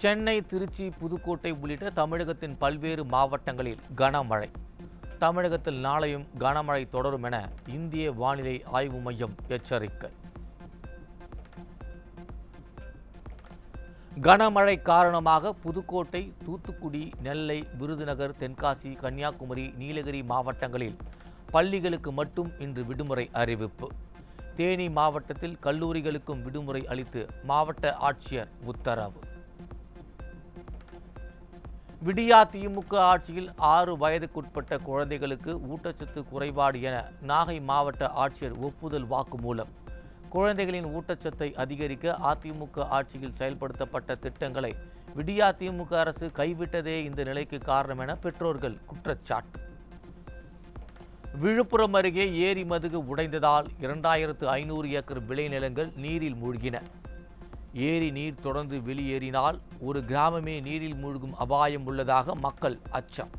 சென்னை திருச்சி புதுக்கோட்டை உள்ளிட்ட தமிழகத்தின் பல்வேறு மாவட்டங்களில் கனமழை தமிழகத்தில் நாளையும் கனமழை தொடரும் என இந்திய வானிலை ஆய்வு மையம் எச்சரிக்கை கனமழை காரணமாக புதுக்கோட்டை தூத்துக்குடி நெல்லை விருதுநகர் தென்காசி கன்னியாகுமரி நீலகிரி மாவட்டங்களில் பள்ளிகளுக்கு மட்டும் இன்று விடுமுறை அறிவிப்பு தேனி மாவட்டத்தில் கல்லூரிகளுக்கும் விடுமுறை அளித்து மாவட்ட ஆட்சியர் உத்தரவு விடியா திமுக ஆட்சியில் ஆறு வயதுக்குட்பட்ட குழந்தைகளுக்கு ஊட்டச்சத்து குறைபாடு என நாகை மாவட்ட ஆட்சியர் ஒப்புதல் வாக்குமூலம் குழந்தைகளின் ஊட்டச்சத்தை அதிகரிக்க அதிமுக ஆட்சியில் செயல்படுத்தப்பட்ட திட்டங்களை விடியா திமுக அரசு கைவிட்டதே இந்த நிலைக்கு காரணம் என பெற்றோர்கள் குற்றச்சாட்டு விழுப்புரம் அருகே ஏரி மதுகு உடைந்ததால் இரண்டாயிரத்து ஐநூறு ஏக்கர் விளைநிலங்கள் நீரில் மூழ்கின ஏரி நீர் தொடர்ந்து வெளியேறினால் ஒரு கிராமமே நீரில் மூழ்கும் அபாயம் உள்ளதாக மக்கள் அச்சம்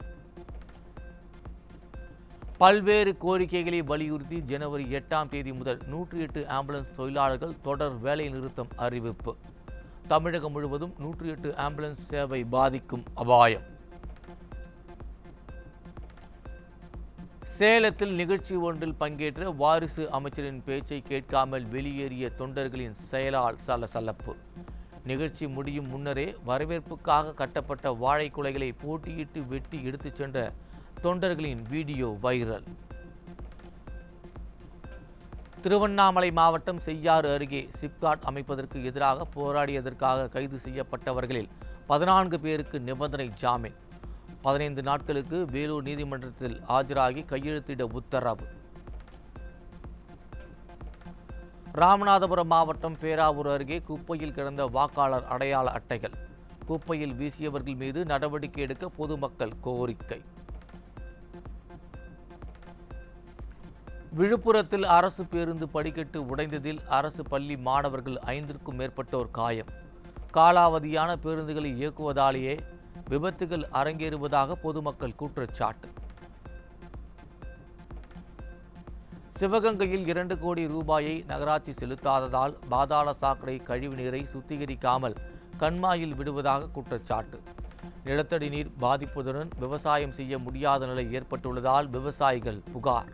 பல்வேறு கோரிக்கைகளை வலியுறுத்தி ஜனவரி எட்டாம் தேதி முதல் நூற்றி எட்டு ஆம்புலன்ஸ் தொழிலாளர்கள் தொடர் வேலை நிறுத்தம் அறிவிப்பு தமிழகம் முழுவதும் நூற்றி எட்டு ஆம்புலன்ஸ் சேவை பாதிக்கும் அபாயம் சேலத்தில் நிகழ்ச்சி ஒன்றில் பங்கேற்ற வாரிசு அமைச்சரின் பேச்சை கேட்காமல் வெளியேறிய தொண்டர்களின் செயலால் சலசலப்பு நிகழ்ச்சி முடியும் முன்னரே வரவேற்புக்காக கட்டப்பட்ட வாழை குலைகளை போட்டியிட்டு வெட்டி எடுத்துச் சென்ற தொண்டர்களின் வீடியோ வைரல் திருவண்ணாமலை மாவட்டம் செய்யாறு அருகே சிப்காட் அமைப்பதற்கு எதிராக போராடியதற்காக கைது செய்யப்பட்டவர்களில் பதினான்கு பேருக்கு நிபந்தனை ஜாமீன் பதினைந்து நாட்களுக்கு வேலூர் நீதிமன்றத்தில் ஆஜராகி கையெழுத்திட உத்தரவு ராமநாதபுரம் மாவட்டம் பேராவூர் அருகே குப்பையில் கிடந்த வாக்காளர் அடையாள அட்டைகள் குப்பையில் வீசியவர்கள் மீது நடவடிக்கை எடுக்க பொதுமக்கள் கோரிக்கை விழுப்புரத்தில் அரசு பேருந்து படிக்கட்டு உடைந்ததில் அரசு பள்ளி மாணவர்கள் ஐந்திற்கும் மேற்பட்டோர் காயம் காலாவதியான பேருந்துகளை இயக்குவதாலேயே விபத்துகள் அரங்கேறுவதாக பொதுமக்கள் குற்றச்சாட்டு சிவகங்கையில் இரண்டு கோடி ரூபாயை நகராட்சி செலுத்தாததால் பாதாள சாக்கடை கழிவுநீரை சுத்திகரிக்காமல் கண்மாயில் விடுவதாக குற்றச்சாட்டு நிலத்தடி நீர் பாதிப்புடன் விவசாயம் செய்ய முடியாத நிலை ஏற்பட்டுள்ளதால் விவசாயிகள் புகார்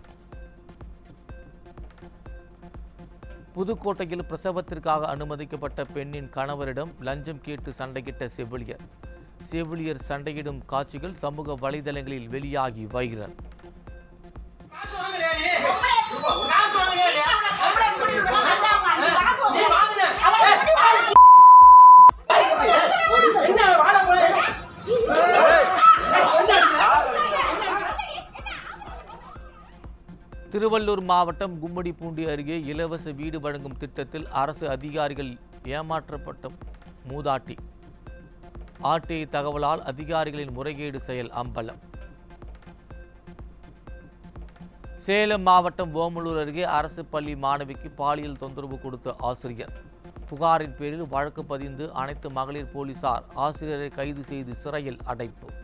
புதுக்கோட்டையில் பிரசவத்திற்காக அனுமதிக்கப்பட்ட பெண்ணின் கணவரிடம் லஞ்சம் கேட்டு சண்டையிட்ட செவிலியர் செவிலியர் சண்டையிடும் காட்சிகள் சமூக வலைதளங்களில் வெளியாகி வைரல் காசு வாங்கலையா நீ? காசு வாங்கலையா இல்லையா? நீ வாங்குன. ஏய், என்ன வாழ திருவள்ளூர் மாவட்டம் கும்மிடிப்பூண்டி அருகே இலவச வீடு வழங்கும் திட்டத்தில் அரசு அதிகாரிகள் ஏமாற்றப்பட்ட மூதாட்டி ஆர்டிஐ தகவலால் அதிகாரிகளின் முறைகேடு செயல் அம்பலம் சேலம் மாவட்டம் ஓமலூர் அருகே அரசு பள்ளி மாணவிக்கு பாலியல் தொந்தரவு கொடுத்த ஆசிரியர் புகாரின் பேரில் வழக்கு பதிந்து அனைத்து மகளிர் போலீசார் ஆசிரியரை கைது செய்து சிறையில் அடைப்பு